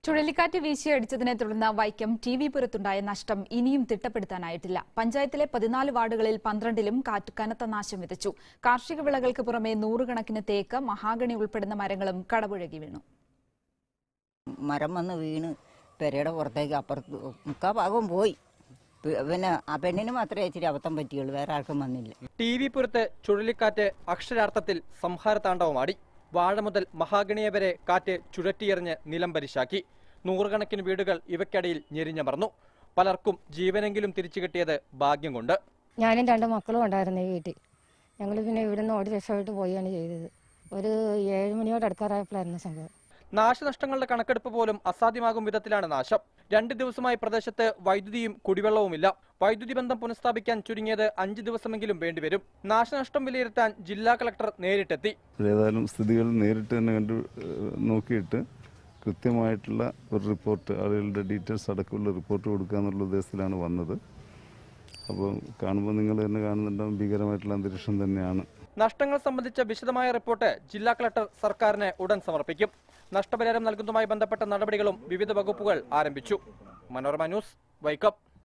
ചുഴലിക്കാറ്റ് വീശിയടിച്ചതിനെ തുടർന്ന് Vaikom T V പുരത്തുണ്ടായ നഷ്ടം ഇനിയും തിട്ടപ്പെടുത്താനായിട്ടില്ല പഞ്ചായത്തിലെ പതിനാല് വാർഡുകളിൽ പന്ത്രണ്ടിലും കാറ്റ് കനത്ത നാശം വിതച്ചു കാർഷിക വിളകൾക്ക് പുറമെ നൂറുകണക്കിന് തേക്ക് മഹാഗണി ഉൾപ്പെടുന്ന മരങ്ങളും കടപുഴകി വീണു മരം വന്ന് വീണ് പെരയുടെ പുറത്തേക്ക് അപ്പുറത്ത് മുക്കാ ഭാഗവും പോയി പി- പിന്നെ ആ പെണ്ണിന് മാത്രമേ ഇച്ചിരി അബദ്ധം പറ്റിയുള്ളൂ വേറെ ആർക്കും വന്നില്ല ടി വി പുറത്ത് ചുഴലിക്കാറ്റ് അക്ഷരാർത്ഥത്തിൽ സംഹാരതാണ്ഡവമാടി വാഴ മുതൽ മഹാഗണിയ വരെ കാറ്റ് ചുഴറ്റിയെറിഞ്ഞ് നിലം പരിശാക്കി നൂറുകണക്കിന് വീടുകൾ ഇവയ്ക്കടിയിൽ ഞെരിഞ്ഞമർന്നു പലർക്കും ജീവനെങ്കിലും തിരിച്ചു കിട്ടിയത് ഭാഗ്യം കൊണ്ട് ഞാനും രണ്ട് മക്കളും ഉണ്ടായിരുന്നു ഈ വീട്ടിൽ ഞങ്ങൾ പിന്നെ ഇവിടെ നിന്ന് ഓടി രക്ഷപ്പെട്ട് പോവുകയാണ് ചെയ്തത് ഒരു ഏഴ് മണിയോട് അടുക്കാറായപ്പോഴായിരുന്നു സംഭവം നാശനഷ്ടങ്ങളുടെ കണക്കെടുപ്പ് പോലും അസാധ്യമാകും വിധത്തിലാണ് നാശം രണ്ട് ദിവസമായി പ്രദേശത്ത് വൈദ്യുതിയും കുടിവെള്ളവുമില്ല വൈദ്യുതി ബന്ധം പുനഃസ്ഥാപിക്കാൻ ചുരുങ്ങിയത് അഞ്ച് ദിവസമെങ്കിലും വേണ്ടിവരും നാശനഷ്ടം വിലയിരുത്താൻ ജില്ലാ കളക്ടർ നേരിട്ടെത്തി ഏതായാലും സ്ഥിതികൾ നേരിട്ട് തന്നെ കണ്ടു ഏഹ് നോക്കിയിട്ട് കൃത്യമായിട്ടുള്ള ഒരു റിപ്പോർട്ട് ആളുകളുടെ ഡീറ്റെയിൽസ് അടക്കമുള്ള റിപ്പോർട്ട് കൊടുക്കുക എന്നുള്ള ഉദ്ദേശത്തിലാണ് വന്നത് അപ്പോൾ കാണുമ്പോൾ നിങ്ങൾ തന്നെ കാണുന്നുണ്ടാവും ഭീകരമായിട്ടുള്ള അന്തരീക്ഷം തന്നെയാണ് നഷ്ടങ്ങൾ സംബന്ധിച്ച വിശദമായ റിപ്പോർട്ട് ജില്ലാ കളക്ടർ സർക്കാരിന് ഉടൻ സമർപ്പിക്കും നഷ്ടപരിഹാരം നൽകുന്നതുമായി ബന്ധപ്പെട്ട നടപടികളും വിവിധ വകുപ്പുകൾ ആരംഭിച്ചു മനോരമ ന്യൂസ് വൈക്കം